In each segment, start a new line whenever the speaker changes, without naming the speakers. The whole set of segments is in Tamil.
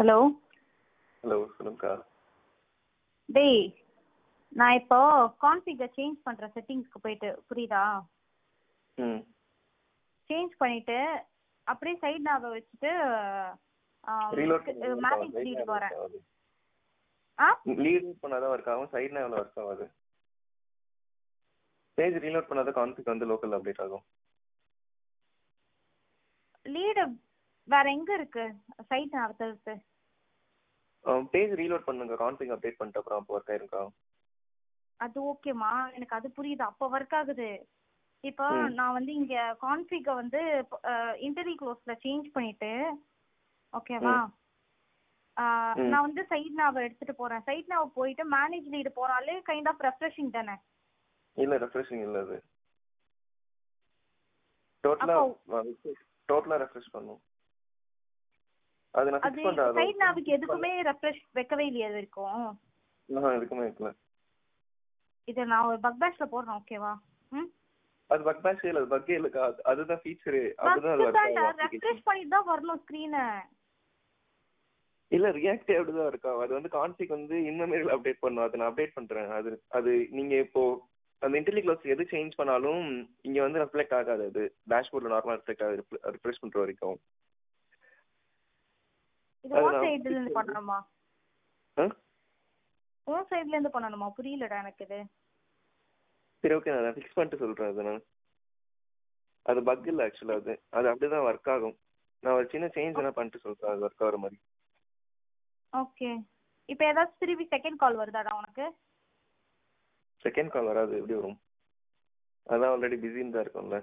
ஹலோ
ஹலோ சொல்லுங்கக்கா
டேய் நான் இப்போ கான்ஃபிகை சேஞ்ச் பண்ணுறேன் செட்டிங்ஸ்க்கு போயிட்டு புரியுதா
ம்
சேஞ்ச் பண்ணிட்டு அப்படியே சைடு நாவை வச்சுட்டு
ரீலோட்
மேனேஜ் லீட் போகிறேன் ஆ
லீட் பண்ணாதான் ஒர்க் ஆகும் சைட்னா எவ்வளோ ஒர்க் ஆகாது பேஜ் ரீலோட் பண்ணாதான் கான்ஃபிக் வந்து லோக்கல் அப்டேட் ஆகும்
லீடு வேற எங்க இருக்கு சைட் நாவை தவிர்த்து
பேஜ் ரீலோட் பண்ணுங்க கான்ஃபிக் அப்டேட் பண்ணிட்டு அப்புறம் அப்போ ஒர்க் ஆயிருக்கா
அது ஓகேம்மா எனக்கு அது புரியுது அப்போ ஒர்க் ஆகுது இப்போ
ம்.
நான் வந்து இங்க கான்ஃபிகை வந்து இன்டர்வி க்ளோஸ்ல சேஞ்ச் பண்ணிட்டு ஓகேவா
ம்.
நான் வந்து சைட் நாவை எடுத்துட்டு போறேன் சைட் நாவை போயிட்டு மேனேஜ் லீடு போனாலே கைண்ட் ஆஃப் ரெஃப்ரெஷிங் தானே
இல்ல ரெஃப்ரெஷிங் இல்ல அது டோட்டலா டோட்டலா ரெஃப்ரெஷ் பண்ணும் அது நான்
அது
ஃபிக்ஸ் பண்றேன்
சைட் நாவுக்கு எதுக்குமே ரெஃப்ரெஷ் வைக்கவே இல்லையா இது வரைக்கும்
ஆஹா எதுக்குமே இருக்கல
இதை நான் ஒரு பக் பேஷ்ல போடுறேன் ஓகேவா ம்
அது பக் பேட்ச் இல்ல அது பக்கே இல்லக்கா அது- அதுதான் ஃபீச்சர் அதுதான் அது ஒர்க் ஆகும்
ரெஃப்ரெஷ் பண்ணிட்டு தான் வரணும் ஸ்க்ரீனை
இல்ல ரியாக்ட் அப்படிதான் இருக்கா அது வந்து கான்ஃபிக் வந்து இந்த மாதிரி அப்டேட் பண்ணும் அதை நான் அப்டேட் பண்றேன் அது அது நீங்க இப்போ அந்த இன்டர்லி க்ளாஸ் எது சேஞ்ச் பண்ணாலும் இங்க வந்து ரெஃப்ளெக்ட் ஆகாது அது டேஷ்போர்ட்ல நார்மலா ரிஃப்ளெக்ட் ஆகுது ரிஃப்ரெஷ் பண்ற வரைக்கும்
இது
அது
உன்
நான்
சைடுல இருந்து பண்ணணுமா
ஆ?
உன் சைடுல இருந்து பண்ணணுமா புரியலடா எனக்கு இது
சரி ஓகே நான் ஃபிக்ஸ் பண்ணிட்டு சொல்றேன் அது நான் அது பக் இல்ல ஆக்சுவலா அது அது அப்படிதான் ஒர்க் ஆகும் நான் ஒரு சின்ன சேஞ்ச் வேணா பண்ணிட்டு சொல்றேன் அது ஒர்க் ஆகிற மாதிரி
ஓகே இப்போ ஏதாச்சும் திருப்பி செகண்ட் கால் வருதாடா உனக்கு
செகண்ட் கால் வராது எப்படி வரும் அதான் ஆல்ரெடி பிஸின்னு தான் இருக்கும்ல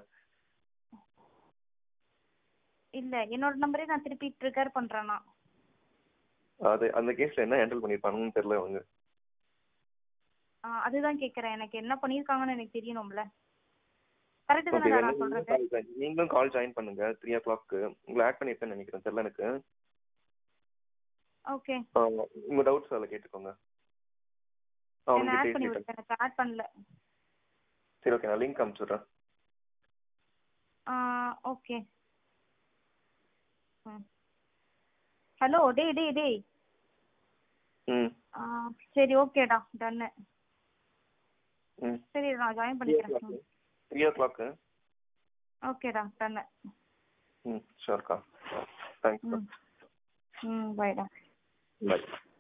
இல்ல என்னோட நம்பரே நான் திருப்பி ட்ரிகர் பண்றேன்னா
அது அந்த கேஸ்ல என்ன ஹேண்டில் பண்ணிருப்பாங்கன்னு தெரியல அவங்க
அதுதான் கேக்குறேன் எனக்கு என்ன பண்ணிருக்காங்கன்னு எனக்கு தெரியணும்ல கரெக்ட்
Okay,
தானே நான்
நீங்களும்
சொல்றது
call join- நீங்களும் கால் ஜாயின் பண்ணுங்க த்ரீ ஓ கிளாக்கு உங்களை ஆட் பண்ணியிருப்பேன்னு நினைக்கிறேன் தெரியல எனக்கு
ஓகே
ஆ, உங்க டவுட்ஸ் அதில் கேட்டுக்கோங்க ஆ,
என்ன ஆட்
உங்களுக்கு
பண்ணி
பேசிட்டேன்
விடுங்க எனக்கு ஆட் பண்ணல
சரி ஓகே நான் லிங்க் அனுப்பிச்சுட்றேன்
ஓகே ஹலோ டேய் டேய் டேய்
ம்
ஆ, சரி ஓகேடா டன்னு
ம்
சரி நான் ஜாயின்
த்ரீ ஓ
பண்ணிக்கிறேன்
கிளாக்கு த்ரீ ஓ கிளாக்கு
ஓகேடா டன்னு
ம் ஷோர்க்கா தேங்க்ஸ்
ம் ம் பாய்டா
பாய்